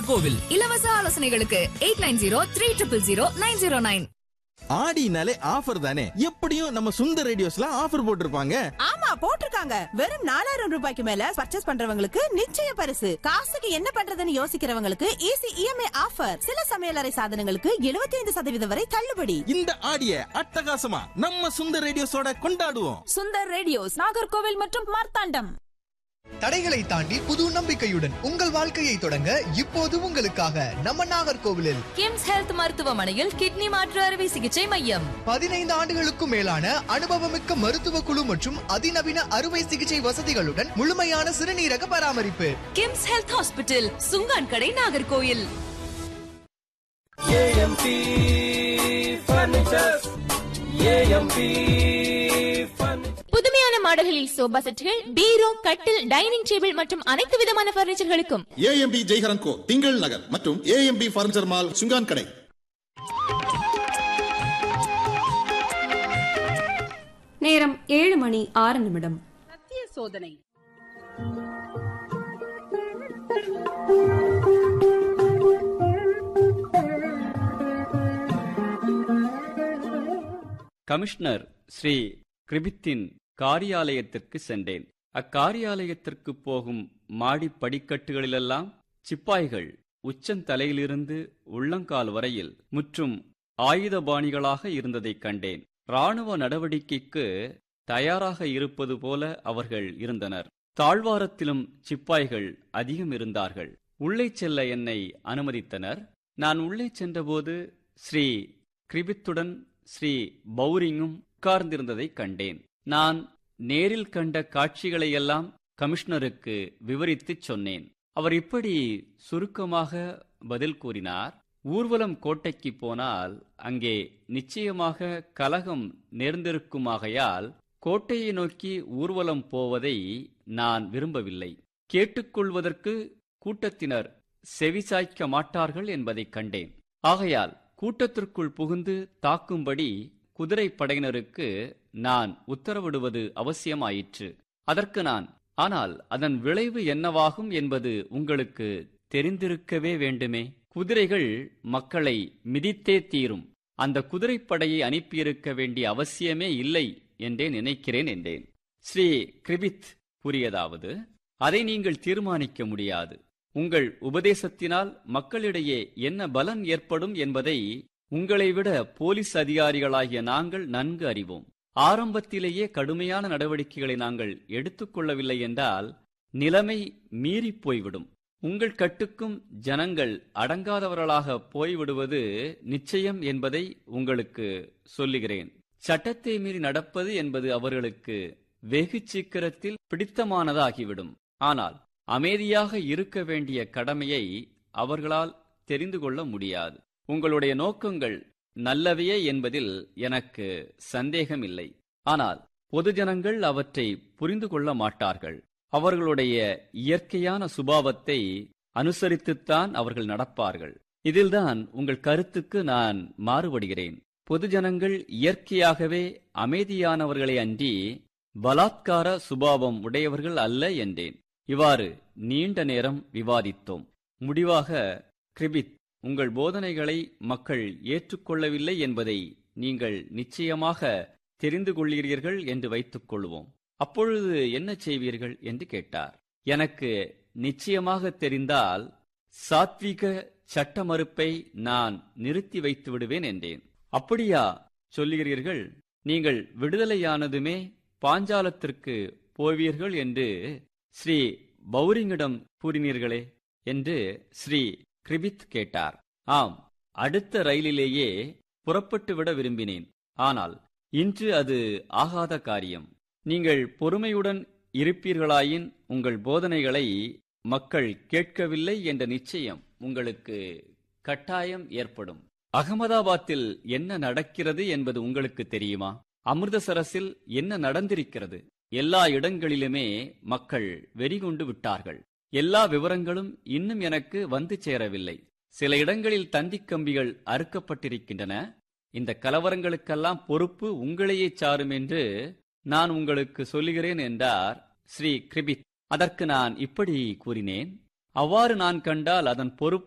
நாகர்கோவில் இலவச ஆலோசனைகளுக்கு eight nine zero three triple zero nine zero nine ஆடினாலே ஆஃபர் தானே எப்படியும் நம்ம சுந்தர் ரேடியோஸ்ல ஆஃபர் போட்டிருப்பாங்க ஆமா போட்டிருக்காங்க வெறும் நாலாயிரம் ரூபாய்க்கு மேல பர்ச்சேஸ் பண்றவங்களுக்கு நிச்சய பரிசு காசுக்கு என்ன பண்றதுன்னு யோசிக்கிறவங்களுக்கு ஈஸி இஎம்ஐ ஆஃபர் சில சமையலறை சாதனங்களுக்கு 75% சதவீதம் வரை தள்ளுபடி இந்த ஆடிய அட்டகாசமா நம்ம சுந்தர் ரேடியோஸோட கொண்டாடுவோம் சுந்தர் ரேடியோஸ் நாகர்கோவில் மற்றும் மார்த்தாண்டம் தடைகளை தாண்டி புது நம்பிக்கையுடன் உங்கள் வாழ்க்கையை தொடங்க இப்போது உங்களுக்காக நம்ம நாகர்கோவிலில் கிம்ஸ் ஹெல்த் மருத்துவமனையில் கிட்னி மாற்று அறுவை சிகிச்சை மையம் பதினைந்து ஆண்டுகளுக்கும் மேலான அனுபவமிக்க மருத்துவ குழு மற்றும் அதிநவீன அறுவை சிகிச்சை வசதிகளுடன் முழுமையான சிறுநீரக பராமரிப்பு கிம்ஸ் ஹெல்த் ஹாஸ்பிட்டல் சுங்கான் கடை நாகர்கோயில் புதுமையான மாடல்களில் சோபா செட்டுகள் பீரோ கட்டில் டைனிங் டேபிள் மற்றும் அனைத்து விதமான பர்னிச்சர்களுக்கும் ஏஎம்பி ஜெய்ஹரன் கோ திங்கள் நகர் மற்றும் ஏஎம்பி பர்னிச்சர் மால் சுங்கான் கடை நேரம் ஏழு மணி ஆறு நிமிடம் சத்திய சோதனை கமிஷனர் ஸ்ரீ கிரிபித்தின் காரியாலயத்திற்கு சென்றேன் அக்காரியாலயத்திற்கு போகும் மாடி படிக்கட்டுகளிலெல்லாம் சிப்பாய்கள் உச்சந்தலையிலிருந்து உள்ளங்கால் வரையில் முற்றும் ஆயுதபாணிகளாக இருந்ததைக் கண்டேன் ராணுவ நடவடிக்கைக்கு தயாராக இருப்பது போல அவர்கள் இருந்தனர் தாழ்வாரத்திலும் சிப்பாய்கள் அதிகம் இருந்தார்கள் உள்ளே செல்ல என்னை அனுமதித்தனர் நான் உள்ளே சென்றபோது ஸ்ரீ கிரிபித்துடன் ஸ்ரீ பௌரிங்கும் உட்கார்ந்திருந்ததைக் கண்டேன் நான் நேரில் கண்ட காட்சிகளையெல்லாம் கமிஷனருக்கு விவரித்துச் சொன்னேன் அவர் இப்படி சுருக்கமாக பதில் கூறினார் ஊர்வலம் கோட்டைக்கு போனால் அங்கே நிச்சயமாக கலகம் நேர்ந்திருக்குமாகையால் கோட்டையை நோக்கி ஊர்வலம் போவதை நான் விரும்பவில்லை கேட்டுக்கொள்வதற்கு கூட்டத்தினர் செவிசாய்க்க மாட்டார்கள் என்பதைக் கண்டேன் ஆகையால் கூட்டத்திற்குள் புகுந்து தாக்கும்படி குதிரைப்படையினருக்கு நான் உத்தரவிடுவது அவசியமாயிற்று அதற்கு நான் ஆனால் அதன் விளைவு என்னவாகும் என்பது உங்களுக்கு தெரிந்திருக்கவே வேண்டுமே குதிரைகள் மக்களை மிதித்தே தீரும் அந்த குதிரைப்படையை அனுப்பியிருக்க வேண்டிய அவசியமே இல்லை என்றே நினைக்கிறேன் என்றேன் ஸ்ரீ கிரிபித் கூறியதாவது அதை நீங்கள் தீர்மானிக்க முடியாது உங்கள் உபதேசத்தினால் மக்களிடையே என்ன பலன் ஏற்படும் என்பதை உங்களை விட போலீஸ் அதிகாரிகளாகிய நாங்கள் நன்கு அறிவோம் ஆரம்பத்திலேயே கடுமையான நடவடிக்கைகளை நாங்கள் எடுத்துக்கொள்ளவில்லை என்றால் நிலைமை மீறிப் போய்விடும் உங்கள் கட்டுக்கும் ஜனங்கள் அடங்காதவர்களாக போய்விடுவது நிச்சயம் என்பதை உங்களுக்கு சொல்லுகிறேன் சட்டத்தை மீறி நடப்பது என்பது அவர்களுக்கு வெகு சீக்கிரத்தில் பிடித்தமானதாகிவிடும் ஆனால் அமைதியாக இருக்க வேண்டிய கடமையை அவர்களால் தெரிந்து கொள்ள முடியாது உங்களுடைய நோக்கங்கள் நல்லவையே என்பதில் எனக்கு சந்தேகமில்லை ஆனால் பொதுஜனங்கள் அவற்றை புரிந்து கொள்ள மாட்டார்கள் அவர்களுடைய இயற்கையான சுபாவத்தை அனுசரித்துத்தான் அவர்கள் நடப்பார்கள் இதில்தான் உங்கள் கருத்துக்கு நான் மாறுபடுகிறேன் பொதுஜனங்கள் இயற்கையாகவே அமைதியானவர்களை அன்றி பலாத்கார சுபாவம் உடையவர்கள் அல்ல என்றேன் இவ்வாறு நீண்ட நேரம் விவாதித்தோம் முடிவாக கிரிபித் உங்கள் போதனைகளை மக்கள் ஏற்றுக்கொள்ளவில்லை என்பதை நீங்கள் நிச்சயமாக தெரிந்து கொள்கிறீர்கள் என்று வைத்துக் கொள்வோம் அப்பொழுது என்ன செய்வீர்கள் என்று கேட்டார் எனக்கு நிச்சயமாக தெரிந்தால் சாத்விக சட்ட மறுப்பை நான் நிறுத்தி வைத்து விடுவேன் என்றேன் அப்படியா சொல்லுகிறீர்கள் நீங்கள் விடுதலையானதுமே பாஞ்சாலத்திற்கு போவீர்கள் என்று ஸ்ரீ பௌரிங்கிடம் கூறினீர்களே என்று ஸ்ரீ கிரிபித் கேட்டார் ஆம் அடுத்த ரயிலிலேயே புறப்பட்டு விட விரும்பினேன் ஆனால் இன்று அது ஆகாத காரியம் நீங்கள் பொறுமையுடன் இருப்பீர்களாயின் உங்கள் போதனைகளை மக்கள் கேட்கவில்லை என்ற நிச்சயம் உங்களுக்கு கட்டாயம் ஏற்படும் அகமதாபாத்தில் என்ன நடக்கிறது என்பது உங்களுக்கு தெரியுமா அமிர்தசரஸில் என்ன நடந்திருக்கிறது எல்லா இடங்களிலுமே மக்கள் வெறிகொண்டு விட்டார்கள் எல்லா விவரங்களும் இன்னும் எனக்கு வந்து சேரவில்லை சில இடங்களில் தந்திக் கம்பிகள் அறுக்கப்பட்டிருக்கின்றன இந்த கலவரங்களுக்கெல்லாம் பொறுப்பு உங்களையே சாரும் என்று நான் உங்களுக்கு சொல்லுகிறேன் என்றார் ஸ்ரீ கிரிபித் அதற்கு நான் இப்படி கூறினேன் அவ்வாறு நான் கண்டால் அதன் பொறுப்பு